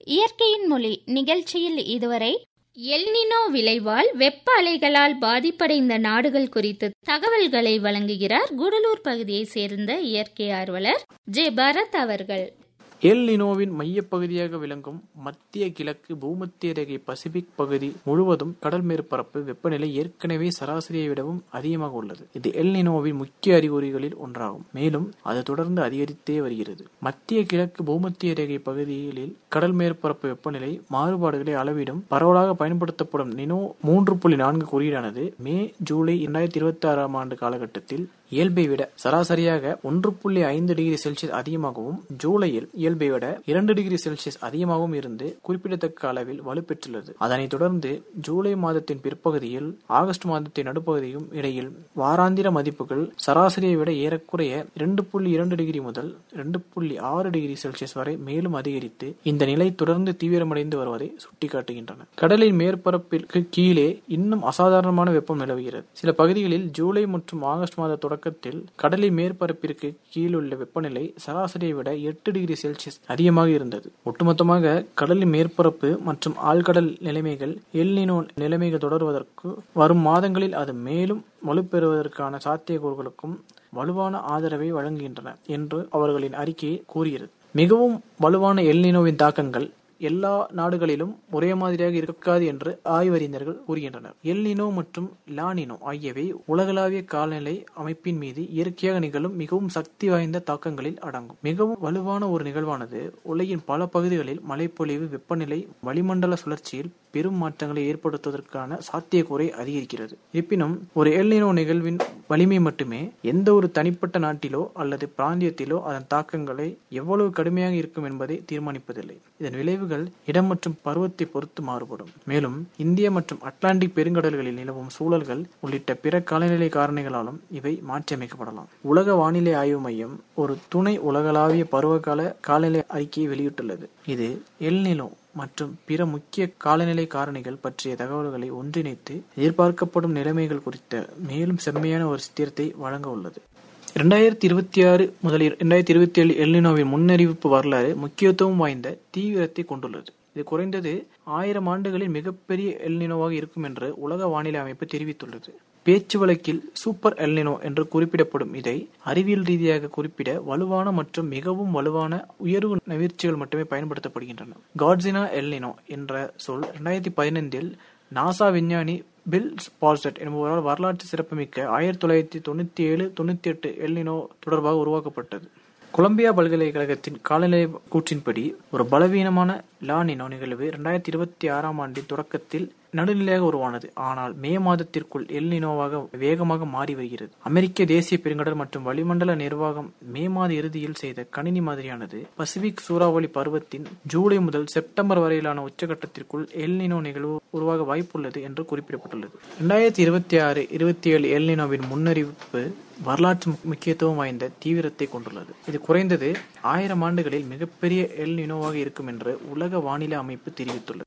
இயற்கையின் மொழி நிகழ்ச்சியில் இதுவரை எல்னினோ விளைவால் வெப்ப அலைகளால் பாதிப்படைந்த நாடுகள் குறித்து தகவல்களை வழங்குகிறார் குடலூர் பகுதியைச் சேர்ந்த இயற்கை ஆர்வலர் ஜே பரத் அவர்கள் எல் நினோவின் மையப்பகுதியாக விளங்கும் மத்திய கிழக்கு பூமத்திய ரேகை பசிபிக் பகுதி முழுவதும் கடல் மேற்பரப்பு வெப்பநிலை ஏற்கனவே சராசரியை விடவும் அதிகமாக உள்ளது இது எல் நினோவின் முக்கிய அறிகுறிகளில் ஒன்றாகும் மேலும் அது தொடர்ந்து அதிகரித்தே வருகிறது மத்திய கிழக்கு பூமத்திய ரேகை பகுதிகளில் கடல் மேற்பரப்பு வெப்பநிலை மாறுபாடுகளை அளவிடும் பரவலாக பயன்படுத்தப்படும் நினோ மூன்று புள்ளி நான்கு குறியீடானது மே ஜூலை இரண்டாயிரத்தி இருபத்தி ஆறாம் ஆண்டு காலகட்டத்தில் இயல்பை விட சராசரியாக ஒன்று புள்ளி ஐந்து டிகிரி செல்சியஸ் அதிகமாகவும் ஜூலையில் இயல்பை விட இரண்டு டிகிரி செல்சியஸ் அதிகமாகவும் இருந்து குறிப்பிடத்தக்க அளவில் வலுப்பெற்றுள்ளது அதனைத் தொடர்ந்து ஜூலை மாதத்தின் பிற்பகுதியில் ஆகஸ்ட் மாதத்தின் நடுப்பகுதியும் இடையில் வாராந்திர மதிப்புகள் சராசரியை விட ஏறக்குறைய இரண்டு புள்ளி இரண்டு டிகிரி முதல் இரண்டு புள்ளி ஆறு டிகிரி செல்சியஸ் வரை மேலும் அதிகரித்து இந்த நிலை தொடர்ந்து தீவிரமடைந்து வருவதை சுட்டிக்காட்டுகின்றன கடலின் மேற்பரப்பிற்கு கீழே இன்னும் அசாதாரணமான வெப்பம் நிலவுகிறது சில பகுதிகளில் ஜூலை மற்றும் ஆகஸ்ட் மாத தொடக்கத்தில் கடலின் மேற்பரப்பிற்கு கீழுள்ள வெப்பநிலை சராசரியை விட எட்டு டிகிரி செல்சியஸ் அதிகமாக இருந்தது ஒட்டுமொத்தமாக கடலின் மேற்பரப்பு மற்றும் ஆழ்கடல் நிலைமைகள் எல்னினோ நிலைமைகள் தொடர்வதற்கு வரும் மாதங்களில் அது மேலும் வலுப்பெறுவதற்கான சாத்தியக்கூறுகளுக்கும் வலுவான ஆதரவை வழங்குகின்றன என்று அவர்களின் அறிக்கை கூறுகிறது மிகவும் வலுவான எல்னினோவின் தாக்கங்கள் எல்லா நாடுகளிலும் ஒரே மாதிரியாக இருக்காது என்று ஆய்வறிஞர்கள் கூறுகின்றனர் எல்னினோ மற்றும் லானினோ ஆகியவை உலகளாவிய காலநிலை அமைப்பின் மீது இயற்கையாக நிகழும் மிகவும் சக்தி வாய்ந்த தாக்கங்களில் அடங்கும் மிகவும் வலுவான ஒரு நிகழ்வானது உலகின் பல பகுதிகளில் மழைப்பொழிவு வெப்பநிலை வளிமண்டல சுழற்சியில் பெரும் மாற்றங்களை ஏற்படுத்துவதற்கான சாத்தியக்கூறை அதிகரிக்கிறது இருப்பினும் ஒரு எல்னினோ நிகழ்வின் வலிமை மட்டுமே எந்த ஒரு தனிப்பட்ட நாட்டிலோ அல்லது பிராந்தியத்திலோ அதன் தாக்கங்களை எவ்வளவு கடுமையாக இருக்கும் என்பதை தீர்மானிப்பதில்லை இதன் விளைவுகள் இடம் மற்றும் பருவத்தை பொறுத்து மாறுபடும் மேலும் இந்திய மற்றும் அட்லாண்டிக் பெருங்கடல்களில் நிலவும் சூழல்கள் உள்ளிட்ட பிற காலநிலை காரணிகளாலும் இவை மாற்றியமைக்கப்படலாம் உலக வானிலை ஆய்வு மையம் ஒரு துணை உலகளாவிய பருவகால காலநிலை அறிக்கையை வெளியிட்டுள்ளது இது எல்நிலோ மற்றும் பிற முக்கிய காலநிலை காரணிகள் பற்றிய தகவல்களை ஒன்றிணைத்து எதிர்பார்க்கப்படும் நிலைமைகள் குறித்த மேலும் செம்மையான ஒரு சித்திரத்தை வழங்க உள்ளது இரண்டாயிரத்தி இருபத்தி ஆறு முதல் இரண்டாயிரத்தி இருபத்தி ஏழு எல்லினோவின் முன்னறிவிப்பு வரலாறு முக்கியத்துவம் வாய்ந்த தீவிரத்தை கொண்டுள்ளது இது குறைந்தது ஆயிரம் ஆண்டுகளில் மிகப்பெரிய எல்னினோவாக இருக்கும் என்று உலக வானிலை அமைப்பு தெரிவித்துள்ளது பேச்சு வழக்கில் சூப்பர் எல்னினோ என்று குறிப்பிடப்படும் இதை அறிவியல் ரீதியாக குறிப்பிட வலுவான மற்றும் மிகவும் வலுவான உயர்வு நவிர்ச்சிகள் மட்டுமே பயன்படுத்தப்படுகின்றன காட்ஸினா எல்னினோ என்ற சொல் இரண்டாயிரத்தி பதினைந்தில் நாசா விஞ்ஞானி பில் பால்செட் என்பவரால் வரலாற்று சிறப்புமிக்க ஆயிரத்தி தொள்ளாயிரத்தி தொண்ணூத்தி ஏழு தொண்ணூத்தி எட்டு எல்னினோ தொடர்பாக உருவாக்கப்பட்டது கொலம்பியா பல்கலைக்கழகத்தின் காலநிலை கூற்றின்படி ஒரு பலவீனமான லானினோ நிகழ்வு இரண்டாயிரத்தி இருபத்தி ஆறாம் ஆண்டின் தொடக்கத்தில் நடுநிலையாக உருவானது ஆனால் மே மாதத்திற்குள் எல்னினோவாக வேகமாக மாறி வருகிறது அமெரிக்க தேசிய பெருங்கடல் மற்றும் வளிமண்டல நிர்வாகம் மே மாத இறுதியில் செய்த கணினி மாதிரியானது பசிபிக் சூறாவளி பருவத்தின் ஜூலை முதல் செப்டம்பர் வரையிலான உச்சகட்டத்திற்குள் எல்னினோ நிகழ்வு உருவாக வாய்ப்புள்ளது என்று குறிப்பிடப்பட்டுள்ளது இரண்டாயிரத்தி இருபத்தி ஆறு இருபத்தி ஏழு எல்னினோவின் முன்னறிவிப்பு வரலாற்று முக்கியத்துவம் வாய்ந்த தீவிரத்தை கொண்டுள்ளது இது குறைந்தது ஆயிரம் ஆண்டுகளில் மிகப்பெரிய எல் நினோவாக இருக்கும் என்று உலக வானிலை அமைப்பு தெரிவித்துள்ளது